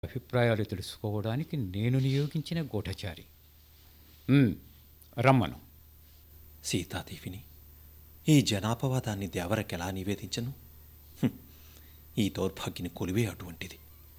అభిప్రాయాలు తెలుసుకోవడానికి నేను నియోగించిన గూఢచారి ఉమ్, రమ్మను సీతాదేవిని ఈ జనాపవాదాన్ని దేవరకెలా నివేదించను హ్మ్. ఈ దౌర్భాగ్యని కొలివే అటువంటిది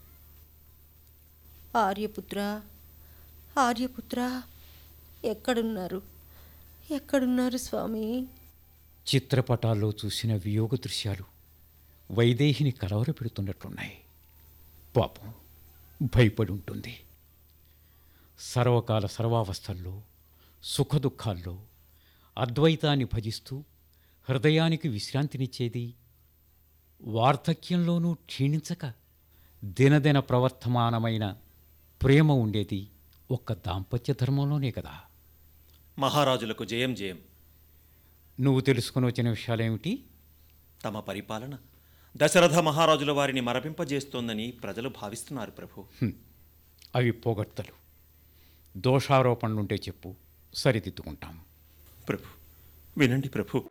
ఆర్యపుత్ర ఆర్యపుత్ర ఎక్కడున్నారు ఎక్కడున్నారు స్వామి చిత్రపటాల్లో చూసిన వియోగ దృశ్యాలు వైదేహిని కలవరపెడుతున్నట్లున్నాయి పాపం భయపడి ఉంటుంది సర్వకాల సర్వావస్థల్లో సుఖదుఖాల్లో అద్వైతాన్ని భజిస్తూ హృదయానికి విశ్రాంతినిచ్చేది వార్ధక్యంలోనూ క్షీణించక దినదిన ప్రవర్తమానమైన ప్రేమ ఉండేది ఒక్క దాంపత్య ధర్మంలోనే కదా మహారాజులకు జయం జయం నువ్వు తెలుసుకుని వచ్చిన విషయాలేమిటి తమ పరిపాలన దశరథ మహారాజుల వారిని మరపింపజేస్తోందని ప్రజలు భావిస్తున్నారు ప్రభు హ్మ్. అవి పొగడ్తలు దోషారోపణలుంటే చెప్పు సరిదిద్దుకుంటాం ప్రభు వినండి ప్రభు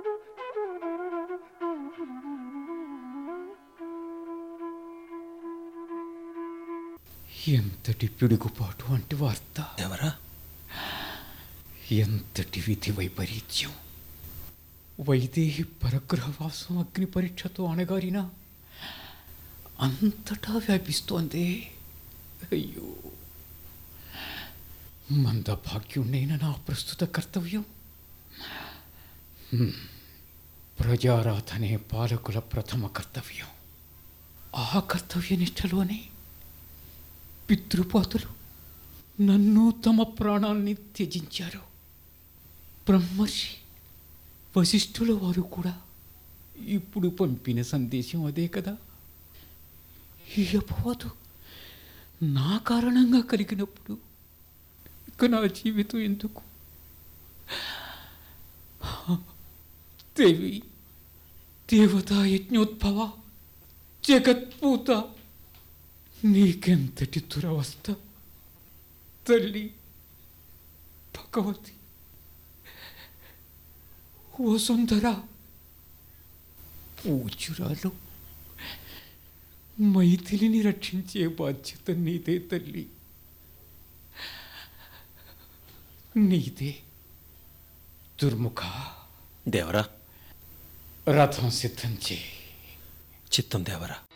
ఎంతటి పిడుగుపాటు వంటి వార్త దేవరా ఎంతటి విధి వైపరీత్యం వైదేహి పరగ్రహవాసం అగ్ని పరీక్షతో అణగారిన అంతటా వ్యాపిస్తోంది అయ్యో మందభాగ్యుణ్ణైన నా ప్రస్తుత కర్తవ్యం హ్మ్. ప్రజారాధనే పాలకుల ప్రథమ కర్తవ్యం ఆ కర్తవ్యనిష్టలోనే పితృపాతులు నన్ను తమ ప్రాణాల్ని త్యజించారు బ్రహ్మర్షి వశిష్ఠుల వారు కూడా ఇప్పుడు పంపిన సందేశం అదే కదా ఈ అపవాదు నా కారణంగా కలిగినప్పుడు ఇక నా జీవితం ఎందుకు దేవి దేవతా యజ్ఞోద్భవ జగత్పూత నీకెంతటి దురవస్థ తల్లి భగవతి వసుంధర పూజ్యురాలు మైథిలిని రక్షించే బాధ్యత నీదే తల్లి నీదే దుర్ముఖ దేవరా రథం సిద్ధం చేయి చిత్తం దేవరా